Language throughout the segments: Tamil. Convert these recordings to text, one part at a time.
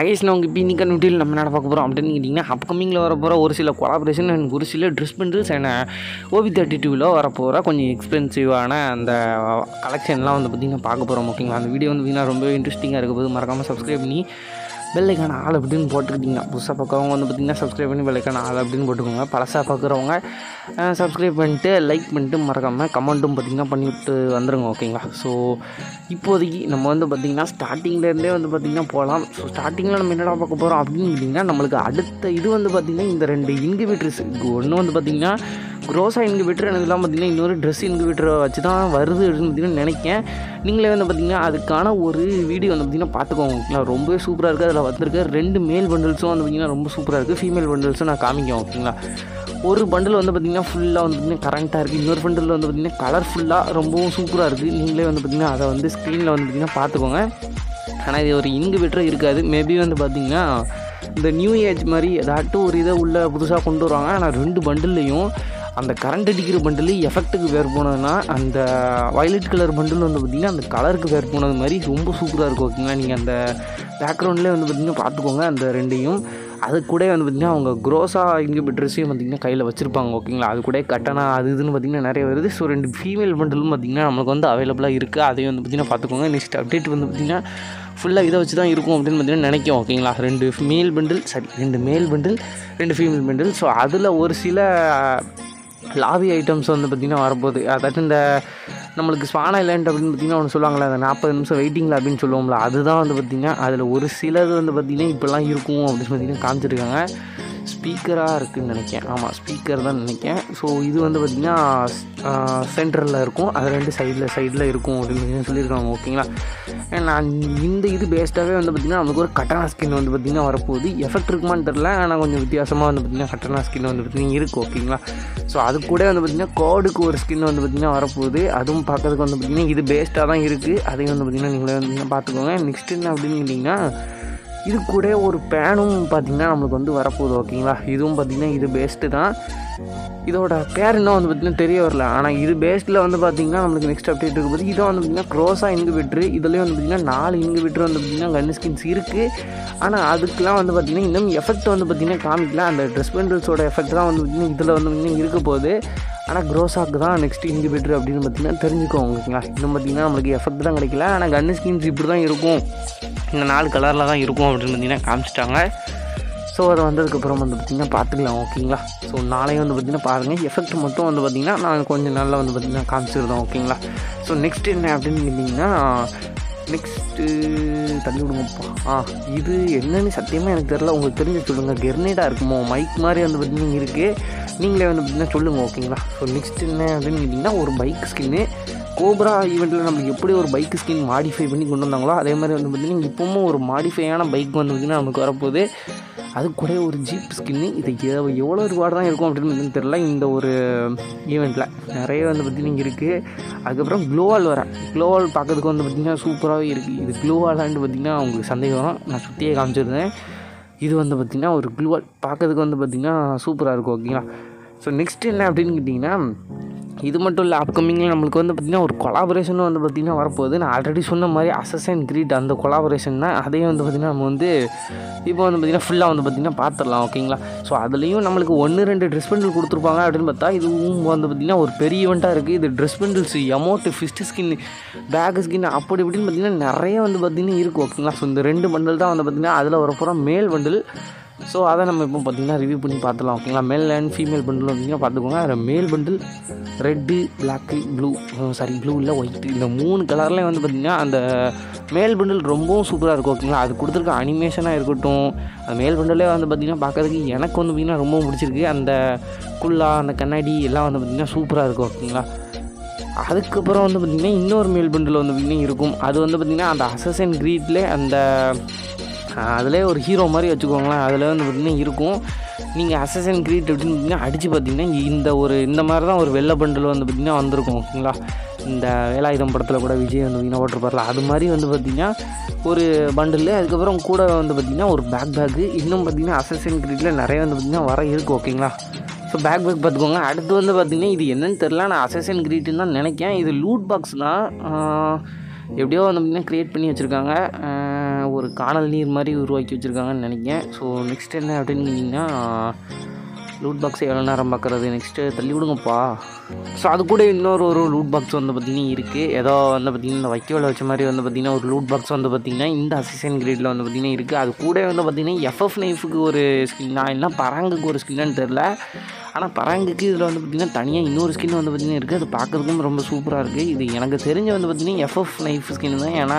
ஹைஸ் நான் இப்போ இன்னைக்கு நூட்டியில் நம்ம என்ன பார்க்க போகிறோம் அப்படின்னு கேட்டிங்கன்னா அப்கமிங்கில் வர போகிற ஒரு சில கொலாபரேஷன் அண்ட் ஒரு சில dress bundles and OB thirty டூவில் வரப்போகிற கொஞ்சம் எக்ஸ்பென்சிவான அந்த கலெக்ஷன்லாம் வந்து பார்த்திங்கன்னா பார்க்க போகிறோம் ஓகேங்களா அந்த வீடியோ வந்து பார்த்திங்கன்னா ரொம்ப இன்ட்ரெஸ்டிங்காக இருக்க போது மறக்காமல் சப்ஸ்கிரைப் பண்ணி பெல்லைக்கான ஆள் அப்படின்னு போட்டுக்கிட்டிங்கன்னா புதுசாக பார்க்குறவங்க வந்து பார்த்திங்கன்னா சப்ஸ்கிரைப் பண்ணி பெல்லைக்கான ஆள் அப்படின்னு போட்டுக்கோங்க பழசாக பார்க்குறவங்க சப்ஸ்கிரைப் பண்ணிட்டு லைக் பண்ணிட்டு மறக்காமல் கமெண்ட்டும் பார்த்திங்கன்னா பண்ணிவிட்டு வந்துருங்க ஓகேங்களா ஸோ இப்போதைக்கு நம்ம வந்து பார்த்திங்கன்னா ஸ்டார்டிங்லேருந்தே வந்து பார்த்திங்கன்னா போகலாம் ஸோ ஸ்டார்டிங்கில் நம்ம என்னடா பார்க்க போகிறோம் அப்படின்னு கேட்டிங்கன்னா நம்மளுக்கு அடுத்த இது வந்து பார்த்திங்கன்னா இந்த ரெண்டு இன்குபேட்டர்ஸ் ஒன்று வந்து பார்த்திங்கன்னா க்ரோஸா இன்குபேட்டர் எனக்குலாம் பார்த்திங்கன்னா இன்னொரு ட்ரெஸ் இன்குபேட்டரை வச்சு தான் வருது அப்படின்னு பார்த்திங்கன்னா நினைக்கேன் நீங்களே வந்து பார்த்திங்கன்னா அதுக்கான ஒரு வீடியோ வந்து பார்த்திங்கன்னா பார்த்துக்கோங்க ஓகேங்களா ரொம்பவே சூப்பராக இருக்குது அதில் வந்திருக்க ரெண்டு மேல் பண்டில்ஸும் வந்து பார்த்திங்கன்னா ரொம்ப சூப்பராக இருக்குது ஃபீமேல் பண்டில்ஸும் நான் காமிக்கேன் ஓகேங்களா ஒரு பண்டில் வந்து பார்த்திங்கன்னா ஃபுல்லாக வந்து பார்த்திங்கன்னா கரண்ட்டாக இருக்குது இன்னொரு பண்டில் வந்து பார்த்திங்கன்னா கலர்ஃபுல்லாக ரொம்பவும் சூப்பராக இருக்குது நீங்களே வந்து பார்த்திங்கன்னா அதை வந்து ஸ்க்ரீனில் வந்து பார்த்திங்கன்னா பார்த்துக்கோங்க ஆனால் இது ஒரு இன்குபேட்டர் இருக்காது மேபி வந்து பார்த்திங்கன்னா இந்த நியூ ஏஜ் மாதிரி ஏதாட்டும் ஒரு இதை உள்ள புதுசாக கொண்டு வருவாங்க ஆனால் ரெண்டு பண்டில்லையும் அந்த கரண்ட் அடிக்கிற பண்டில் எஃபெக்ட்டுக்கு வேர் போனதுன்னா அந்த வயலட் கலர் பண்டில் வந்து பார்த்திங்கன்னா அந்த கலருக்கு வேர் போனது மாதிரி ரொம்ப சூப்பராக இருக்கும் ஓகேங்களா நீங்கள் அந்த பேக்ரவுண்ட்லேயே வந்து பார்த்திங்கன்னா பார்த்துக்கோங்க அந்த ரெண்டையும் அது கூட வந்து பார்த்திங்கன்னா அவங்க க்ரோஸா இன்குபேட்டர்ஸையும் பார்த்திங்கன்னா கையில் வச்சுருப்பாங்க ஓகேங்களா அது கூட கட்டணா அது இதுன்னு பார்த்திங்கன்னா நிறைய வருது ஸோ ரெண்டு ஃபீமேல் பண்டிலும் பார்த்திங்கன்னா நம்மளுக்கு வந்து அவைலபிளாக இருக்குது அதையும் வந்து பார்த்திங்கன்னா பார்த்துக்கோங்க நெக்ஸ்ட் அப்டேட் வந்து பார்த்திங்கன்னா ஃபுல்லாக இதை வச்சு தான் இருக்கும் அப்படின்னு பார்த்தீங்கன்னா நினைக்கும் ஓகேங்களா ரெண்டு மேல் பண்டில் சரி ரெண்டு மேல் பண்டில் ரெண்டு ஃபீமேல் பண்டில் ஸோ அதில் ஒரு சில லாபி ஐட்டம்ஸ் வந்து பார்த்திங்கன்னா வரப்போகுது அதாச்சும் இந்த நம்மளுக்கு ஸ்பான் ஐலாண்ட் அப்படின்னு பார்த்திங்கன்னா ஒன்று சொல்லுவாங்களே அந்த நாற்பது நிமிஷம் வெயிட்டிங்கில் அப்படின்னு சொல்லுவோம்ல அதுதான் வந்து பார்த்திங்கன்னா அதில் ஒரு சிலது வந்து பார்த்திங்கன்னா இப்படிலாம் இருக்கும் அப்படின்னு பார்த்திங்கன்னா காமிச்சிருக்காங்க ஸ்பீக்கராக இருக்குதுன்னு நினைக்கிறேன் ஆமாம் ஸ்பீக்கர் தான் நினைக்கிறேன் ஸோ இது வந்து பார்த்திங்கன்னா சென்டரில் இருக்கும் அது ரெண்டு சைடில் சைடில் இருக்கும் அப்படின்னு சொல்லியிருக்காங்க ஓகேங்களா நான் இந்த இது பேஸ்டாகவே வந்து பார்த்திங்கன்னா நமக்கு ஒரு கட்டணா ஸ்கின் வந்து பார்த்திங்கன்னா வரப்போகுது எஃபெக்ட் இருக்குமான்னு தெரில ஆனால் கொஞ்சம் வித்தியாசமாக வந்து பார்த்திங்கன்னா கட்டணா ஸ்கின் வந்து பார்த்திங்கன்னா இருக்குது ஓகேங்களா ஸோ அது கூட வந்து பார்த்திங்கன்னா கோடுக்கு ஒரு ஸ்கின் வந்து பார்த்திங்கன்னா வரப்போகுது அதுவும் பார்க்கறதுக்கு வந்து பார்த்திங்கன்னா இது பேஸ்ட்டாக தான் இருக்குது அதையும் வந்து பார்த்திங்கன்னா நீங்களே வந்து பார்த்துக்கோங்க நெக்ஸ்ட் என்ன அப்படின்னு கேட்டிங்கன்னா இது கூட ஒரு பேனும் பார்த்திங்கன்னா நம்மளுக்கு வந்து வரப்போகுது ஓகேங்களா இதுவும் பார்த்திங்கன்னா இது பேஸ்ட்டு தான் இதோட பேர் இன்னும் வந்து பார்த்திங்கன்னா தெரிய வரல ஆனால் இது பேஸ்டில் வந்து பார்த்திங்கன்னா நம்மளுக்கு நெக்ஸ்ட் அப்டேட் இருக்கும்போது இதை வந்து பார்த்திங்கன்னா க்ரோஸாக இன்குபேட்ரு இதுலேயும் வந்து பார்த்திங்கன்னா நாலு இன்குபேட்ரு வந்து பார்த்திங்கன்னா கன் ஸ்கின்ஸ் இருக்குது ஆனால் அதுக்கெலாம் வந்து பார்த்திங்கன்னா இன்னும் எஃபெக்ட் வந்து பார்த்திங்கன்னா காமிக்கல அந்த ட்ரெஸ் பெண்டல்ஸோட எஃபெக்ட் தான் வந்து பார்த்திங்கன்னா இதில் வந்து பார்த்திங்கன்னா இருக்க போகுது ஆனால் க்ரோஸாக்கு தான் நெக்ஸ்ட் இன்குபேட்டர் அப்படின்னு பார்த்திங்கன்னா தெரிஞ்சுக்கோங்க ஓகேங்களா இன்னும் பார்த்திங்கன்னா நம்மளுக்கு எஃபெக்ட் தான் கிடைக்கல ஆனால் கன் ஸ்கின்ஸ் இப்படி தான் இருக்கும் இந்த நாலு கலரில் தான் இருக்கும் அப்படின்னு பார்த்திங்கன்னா காமிச்சிட்டாங்க ஸோ அதை வந்ததுக்கப்புறம் வந்து பார்த்திங்கன்னா பார்த்துக்கலாம் ஓகேங்களா ஸோ நாளையும் வந்து பார்த்திங்கன்னா பாருங்கள் எஃபெக்ட் மட்டும் வந்து பார்த்திங்கன்னா நான் கொஞ்சம் நாளில் வந்து பார்த்திங்கன்னா காமிச்சிருந்தோம் ஓகேங்களா ஸோ நெக்ஸ்ட் என்ன அப்படின்னு கேட்டிங்கன்னா நெக்ஸ்ட்டு தள்ளி விடுங்கப்பா ஆ இது என்னன்னு சத்தியமாக எனக்கு தெரில உங்களுக்கு தெரிஞ்சு சொல்லுங்கள் கெர்னேடாக இருக்குமோ மைக் மாதிரி வந்து பார்த்திங்கன்னா இருக்குது நீங்களே வந்து பார்த்திங்கன்னா சொல்லுங்கள் ஓகேங்களா ஸோ நெக்ஸ்ட் என்ன அப்படின்னு கேட்டிங்கன்னா ஒரு பைக் ஸ்கின்னு கோப்ரா ஈவெண்ட்டில் நம்மளுக்கு எப்படி ஒரு பைக் ஸ்கின் மாடிஃபை பண்ணி கொண்டு வந்தாங்களோ அதே மாதிரி வந்து பார்த்திங்கன்னா இப்போவும் ஒரு மாடிஃபையான பைக் வந்து பார்த்திங்கன்னா நமக்கு வரப்போகுது அது கூட ஒரு ஜீப் ஸ்கின்னு இது எவ் எவ்வளோ ரிவார்டு தான் இருக்கும் அப்படின்னு தெரில இந்த ஒரு ஈவெண்ட்டில் நிறைய வந்து பார்த்திங்கன்னா இருக்குது அதுக்கப்புறம் க்ளோவால் வரேன் க்ளோவால் பார்க்கறதுக்கு வந்து பார்த்திங்கன்னா சூப்பராகவே இருக்குது இது க்ளோவாலான்னு பார்த்திங்கன்னா உங்களுக்கு சந்தேகம் வரும் நான் சுற்றியே காமிச்சிருந்தேன் இது வந்து பார்த்திங்கன்னா ஒரு க்ளூவால் பார்க்கறதுக்கு வந்து பார்த்திங்கன்னா சூப்பராக இருக்கும் ஓகேங்களா ஸோ நெக்ஸ்ட் என்ன அப்படின்னு கேட்டிங்கன்னா இது மட்டும் இல்லை அப்கமிங்கில் நம்மளுக்கு வந்து பார்த்திங்கன்னா ஒரு கொலாபரேஷனும் வந்து பார்த்திங்கன்னா வரப்போகுது நான் ஆல்ரெடி சொன்ன மாதிரி அசசன் கிரீட் அந்த கொலாபரேஷன் தான் அதையும் வந்து பார்த்திங்கன்னா நம்ம வந்து இப்போ வந்து பார்த்திங்கன்னா ஃபுல்லாக வந்து பார்த்திங்கன்னா பார்த்துடலாம் ஓகேங்களா ஸோ அதுலேயும் நம்மளுக்கு ஒன்று ரெண்டு ட்ரெஸ் பண்டில் கொடுத்துருப்பாங்க அப்படின்னு பார்த்தா இதுவும் வந்து பார்த்திங்கன்னா ஒரு பெரிய ஈவெண்ட்டாக இருக்குது இது dress bundles emote fist skin pack skin அப்படி இப்படின்னு பார்த்திங்கன்னா நிறைய வந்து பார்த்திங்கன்னா இருக்குது ஓகேங்களா ஸோ இந்த ரெண்டு பண்டில் தான் வந்து பார்த்திங்கன்னா அதில் வரப்போகிற மேல் பண்டில் ஸோ அதை நம்ம இப்போ பார்த்திங்கன்னா ரிவ்யூ பண்ணி பார்த்துலாம் ஓகேங்களா மேல் அண்ட் ஃபீமேல் பண்டில் வந்தீங்கன்னா பார்த்துக்கோங்க அதில் மேல் bundle red black blue sorry blue இல்லை ஒயிட்டு இந்த மூணு கலர்லேயும் வந்து பார்த்திங்கன்னா அந்த மேல் பண்டில் ரொம்பவும் சூப்பராக இருக்கும் ஓகேங்களா அது கொடுத்துருக்க அனிமேஷனாக இருக்கட்டும் அந்த மேல் பண்டிலே வந்து பார்த்திங்கன்னா பார்க்கறதுக்கு எனக்கு வந்து பார்த்திங்கன்னா ரொம்பவும் பிடிச்சிருக்கு அந்த குல்லா அந்த கண்ணாடி எல்லாம் வந்து பார்த்திங்கன்னா சூப்பராக இருக்கும் ஓகேங்களா அதுக்கப்புறம் வந்து பார்த்திங்கன்னா இன்னொரு மேல் பண்டில் வந்து பார்த்திங்கன்னா இருக்கும் அது வந்து பார்த்திங்கன்னா அந்த அசசன் கிரீட்லேயே அந்த அதிலே ஒரு ஹீரோ மாதிரி வச்சுக்கோங்களேன் அதில் வந்து பார்த்திங்கன்னா இருக்கும் நீங்கள் அசசன் கிரீட் அப்படின்னு பார்த்தீங்கன்னா அடித்து பார்த்தீங்கன்னா இந்த ஒரு இந்த மாதிரி தான் ஒரு வெள்ளை பண்டில் வந்து பார்த்திங்கன்னா வந்திருக்கும் ஓகேங்களா இந்த வேலாயுதம் படத்தில் கூட விஜய் வந்து பார்த்திங்கன்னா ஓட்டிருப்பார்ல அது மாதிரி வந்து பார்த்திங்கன்னா ஒரு பண்டில் அதுக்கப்புறம் கூட வந்து பார்த்திங்கன்னா ஒரு பேக் பேக்கு இன்னும் பார்த்திங்கன்னா அசசன் கிரீட்டில் நிறைய வந்து பார்த்திங்கன்னா வர இருக்குது ஓகேங்களா ஸோ பேக் பேக் பார்த்துக்கோங்க அடுத்து வந்து பார்த்திங்கன்னா இது என்னன்னு தெரில நான் அசசன் கிரீட்டுன்னு தான் நினைக்கிறேன் இது லூட் பாக்ஸ் தான் எப்படியோ வந்து பார்த்திங்கன்னா க்ரியேட் பண்ணி வச்சுருக்காங்க ஒரு காணல் நீர் மாதிரி உருவாக்கி வச்சுருக்காங்கன்னு நினைக்கிறேன் ஸோ நெக்ஸ்ட் என்ன அப்படின்னு கேட்டிங்கன்னா லூட் பாக்ஸ் எவ்வளோ நேரம் பார்க்குறது நெக்ஸ்ட்டு தள்ளி விடுங்கப்பா ஸோ அது கூட இன்னொரு ஒரு லூட் பாக்ஸ் வந்து பார்த்திங்கன்னா இருக்குது ஏதோ வந்து பார்த்திங்கன்னா இந்த வைக்கோல வச்ச மாதிரி வந்து பார்த்திங்கன்னா ஒரு லூட் பாக்ஸ் வந்து பார்த்திங்கன்னா இந்த அசிஸ்டன்ட் கிரேடில் வந்து பார்த்திங்கன்னா இருக்குது அது கூட வந்து பார்த்திங்கன்னா எஃப்எஃப் நைஃபுக்கு ஒரு ஸ்கின் நான் என்ன பராங்குக்கு ஒரு ஸ்கின்னு தெரில ஆனால் பராங்குக்கு இதில் வந்து பார்த்திங்கன்னா தனியாக இன்னொரு ஸ்கின் வந்து பார்த்திங்கன்னா இருக்குது அது பார்க்குறதுக்கும் ரொம்ப சூப்பராக இருக்குது இது எனக்கு தெரிஞ்ச வந்து பார்த்திங்கன்னா எஃப்எஃப் நைஃப் ஸ்கின் தான் ஏன்னா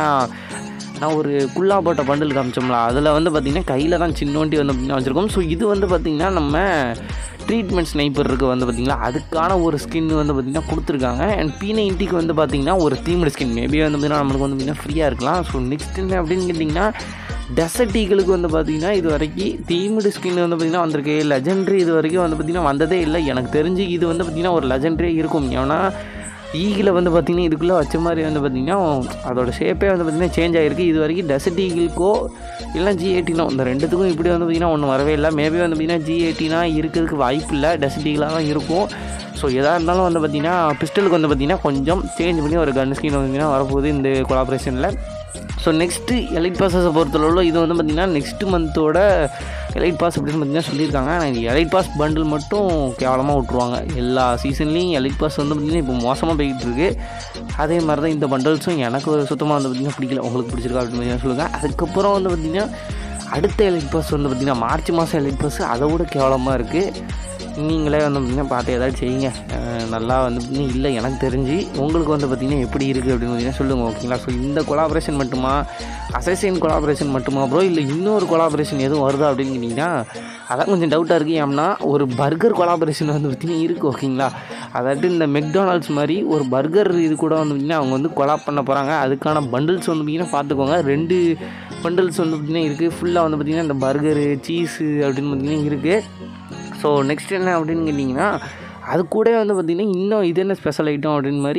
நான் ஒரு குல்லா போட்ட பண்டில் காமிச்சோம்ல அதில் வந்து பார்த்திங்கன்னா கையில் தான் சின்னோண்டி வந்து பார்த்திங்கன்னா வச்சுருக்கோம் ஸோ இது வந்து பார்த்திங்கன்னா நம்ம ட்ரீட்மெண்ட் ஸ்னைப்பருக்கு வந்து பார்த்திங்கன்னா அதுக்கான ஒரு ஸ்கின் வந்து பார்த்திங்கன்னா கொடுத்துருக்காங்க அண்ட் பி நைன்ட்டிக்கு வந்து பார்த்திங்கன்னா ஒரு தீம்டு ஸ்கின் மேபி வந்து பார்த்திங்கன்னா நம்மளுக்கு வந்து பார்த்திங்கன்னா ஃப்ரீயாக இருக்கலாம் ஸோ நெக்ஸ்ட் என்ன அப்படின்னு கேட்டிங்கன்னா டெசர்ட் ஈகளுக்கு வந்து பார்த்திங்கன்னா இது வரைக்கும் தீம்டு ஸ்கின் வந்து பார்த்திங்கன்னா வந்திருக்கு லெஜெண்ட்ரி இது வரைக்கும் வந்து பார்த்திங்கன்னா வந்ததே இல்லை எனக்கு தெரிஞ்சு இது வந்து பார்த்திங்கன்னா ஒரு லெஜெண்ட்ரியே இருக்கும் ஏன்னா ஈகில் வந்து பார்த்திங்கன்னா இதுக்குள்ளே வச்ச மாதிரி வந்து பார்த்திங்கன்னா அதோட ஷேப்பே வந்து பார்த்திங்கன்னா சேஞ்ச் ஆகிருக்கு இது வரைக்கும் டெசர்ட் ஈகிள்க்கோ இல்லை ஜி எயிட்டினோ இந்த ரெண்டுத்துக்கும் இப்படி வந்து பார்த்திங்கன்னா ஒன்றும் வரவே இல்லை மேபி வந்து பார்த்திங்கன்னா ஜி எயிட்டினா இருக்கிறதுக்கு வாய்ப்பு இல்லை டெசர்ட் ஈகிளாக தான் இருக்கும் ஸோ எதாக இருந்தாலும் வந்து பார்த்திங்கன்னா பிஸ்டலுக்கு வந்து பார்த்திங்கன்னா கொஞ்சம் சேஞ்ச் பண்ணி ஒரு கன் ஸ்கின் வந்து பார்த்திங்கன்னா வரப்போகுது இந்த கொலாபரேஷனில் ஸோ நெக்ஸ்ட்டு எலைட் பாஸஸை பொறுத்தளவில் இது வந்து பார்த்திங்கன்னா நெக்ஸ்ட் மந்தோட எலைட் பாஸ் அப்படின்னு பார்த்தீங்கன்னா சொல்லியிருக்காங்க ஆனால் எலைட் பாஸ் பண்டில் மட்டும் கேவலமாக விட்ருவாங்க எல்லா சீசன்லேயும் எலைட் பாஸ் வந்து பார்த்திங்கன்னா இப்போ மோசமாக போய்கிட்டு இருக்கு அதே மாதிரி தான் இந்த பண்டல்ஸும் எனக்கு சுத்தமாக வந்து பார்த்திங்கன்னா பிடிக்கல உங்களுக்கு பிடிச்சிருக்கா அப்படின்னு பார்த்தீங்கன்னா சொல்லுங்கள் அதுக்கப்புறம் வந்து பார்த்திங்கன்னா அடுத்த எலைட் பாஸ் வந்து பார்த்திங்கன்னா மார்ச் மாதம் எலைட் பாஸ் அதை விட கேவலமாக இருக்குது நீங்களே வந்து பார்த்திங்கன்னா பார்த்து ஏதாச்சும் செய்யுங்க அஹ் நல்லா வந்து பார்த்திங்கன்னா இல்லை எனக்கு தெரிஞ்சு உங்களுக்கு வந்து பார்த்திங்கன்னா எப்படி இருக்குது அப்படின்னு பார்த்தீங்கன்னா சொல்லுங்கள் ஓகேங்களா ஸோ இந்த கொலாபரேஷன் மட்டுமா அசைசின் கொலாபரேஷன் மட்டுமா ப்ரோ இல்லை இன்னொரு கொலாபரேஷன் எதுவும் வருதா அப்படின்னு கேட்டிங்கன்னா அதான் கொஞ்சம் டவுட்டாக இருக்குது ஏன்னா ஒரு பர்கர் கொலாபரேஷன் வந்து பார்த்திங்கன்னா இருக்குது ஓகேங்களா அதாவது இந்த மெக்டானல்ட்ஸ் மாதிரி ஒரு பர்கர் இது கூட வந்து பார்த்திங்கன்னா அவங்க வந்து கொலாப் பண்ண போகிறாங்க அதுக்கான பண்டில்ஸ் வந்து பார்த்திங்கன்னா பார்த்துக்கோங்க ரெண்டு பண்டில்ஸ் வந்து பார்த்திங்கன்னா இருக்குது ஃபுல்லாக வந்து பார்த்திங்கன்னா இந்த பர்கரு சீஸு அப்படின்னு பார்த்திங்கன்னா இருக்குது ஸோ நெக்ஸ்ட் என்ன அப்படின்னு கேட்டிங்கன்னா அது கூட வந்து பார்த்திங்கன்னா இன்னும் இது என்ன ஸ்பெஷல் ஐட்டம் அப்படின்னு மாதிரி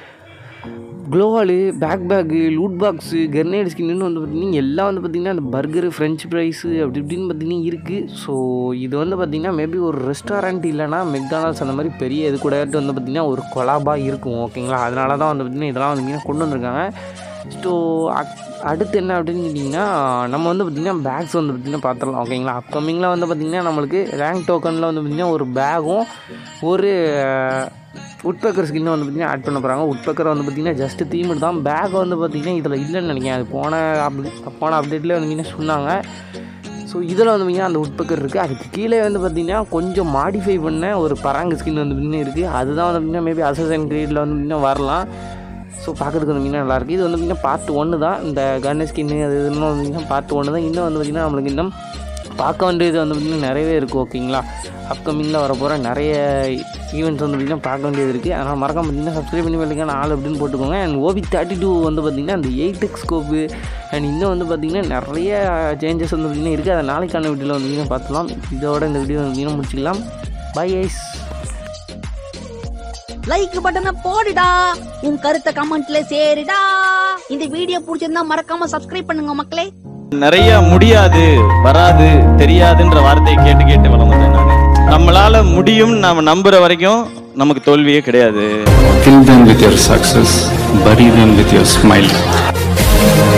gloo wall backpack loot box grenade skin வந்து பார்த்திங்கன்னா எல்லாம் வந்து பார்த்திங்கன்னா அந்த பர்கரு ஃப்ரெஞ்ச் ஃப்ரைஸு அப்படி இப்படின்னு பார்த்திங்கன்னா இருக்குது ஸோ இது வந்து பார்த்திங்கன்னா மேபி ஒரு ரெஸ்டாரண்ட் இல்லைனா மெக்டானல்ஸ் அந்த மாதிரி பெரிய இது கூட வந்து பார்த்திங்கன்னா ஒரு கொலாபாக இருக்கும் ஓகேங்களா அதனால தான் வந்து பார்த்திங்கன்னா இதெல்லாம் வந்து பார்த்திங்கன்னா கொண்டு வந்திருக்காங்க ஸோ அடுத்து என்ன அப்படின்னு கேட்டிங்கன்னா நம்ம வந்து பார்த்திங்கன்னா பேக்ஸ் வந்து பார்த்திங்கன்னா பார்த்துடலாம் ஓகேங்களா அப்கமிங்கில் வந்து பார்த்திங்கன்னா நம்மளுக்கு ரேங்க் டோக்கனில் வந்து பார்த்திங்கன்னா ஒரு பேகும் ஒரு உட்பேக்கர் ஸ்கின்னை வந்து பார்த்திங்கன்னா ஆட் பண்ண போகிறாங்க உட்பேக்கர் வந்து பார்த்திங்கன்னா ஜஸ்ட் தீமிட்டு தான் பேக் வந்து பார்த்திங்கன்னா இதில் இல்லைன்னு நினைக்கிறேன் அது போன அப்டேட் போன அப்டேட்லேயே வந்து பார்த்திங்கன்னா சொன்னாங்க ஸோ இதில் வந்து பார்த்திங்கன்னா அந்த உட்பக்கர் இருக்குது அதுக்கு கீழே வந்து பார்த்திங்கன்னா கொஞ்சம் மாடிஃபை பண்ண ஒரு பராங்கு ஸ்கின் வந்து பார்த்திங்கன்னா இருக்குது அதுதான் வந்து பார்த்திங்கன்னா மேபி அசசன் கிரேடில் வந்து பார்த்திங்கன்னா வரலாம் ஸோ பார்க்கறதுக்கு வந்து பார்த்திங்கன்னா நல்லாயிருக்கு இது வந்து பார்த்திங்கன்னா பார்ட் ஒன்று தான் இந்த கன் ஸ்கின்னு அது இதுன்னு வந்து பார்த்திங்கன்னா பார்ட் ஒன்று தான் இன்னும் வந்து பார்த்திங்கன்னா நம்மளுக்கு இன்னும் பார்க்க வேண்டியது வந்து பார்த்திங்கன்னா நிறையவே இருக்குது ஓகேங்களா அப்கமிங்கில் வரப்போகிற நிறைய ஈவெண்ட்ஸ் வந்து பார்த்திங்கன்னா பார்க்க வேண்டியது இருக்குது அதனால் மறக்காம பார்த்திங்கன்னா சப்ஸ்கிரைப் பண்ணி வைக்க நாலு அப்படின்னு போட்டுக்கோங்க அண்ட் ஓபி தேர்ட்டி டூ வந்து பார்த்திங்கன்னா அந்த எயிட் எக்ஸ் ஸ்கோப்பு அண்ட் இன்னும் வந்து பார்த்திங்கன்னா நிறைய சேஞ்சஸ் வந்து பார்த்திங்கன்னா இருக்குது அதை நாளைக்கான வீடியோவில் வந்து பார்த்திங்கன்னா பார்த்துலாம் இதோட இந்த வீடியோ வந்து பார்த்திங்கன்னா முடிச்சிக்கலாம் பை ஐஸ் லைக் பட்டனை போடுடா உன் கருத்தை கமெண்ட்ல சேருடா இந்த வீடியோ பிடிச்சிருந்தா மறக்காம சப்ஸ்கிரைப் பண்ணுங்க மக்களே நிறைய முடியாது வராது தெரியாதுன்ற வார்த்தையை கேட்டு கேட்டு வளர்ந்தேன் நான் நம்மளால முடியும் நாம நம்புற வரைக்கும் நமக்கு தோல்வியே கிடையாது Kill them with your success, bury them with your smile.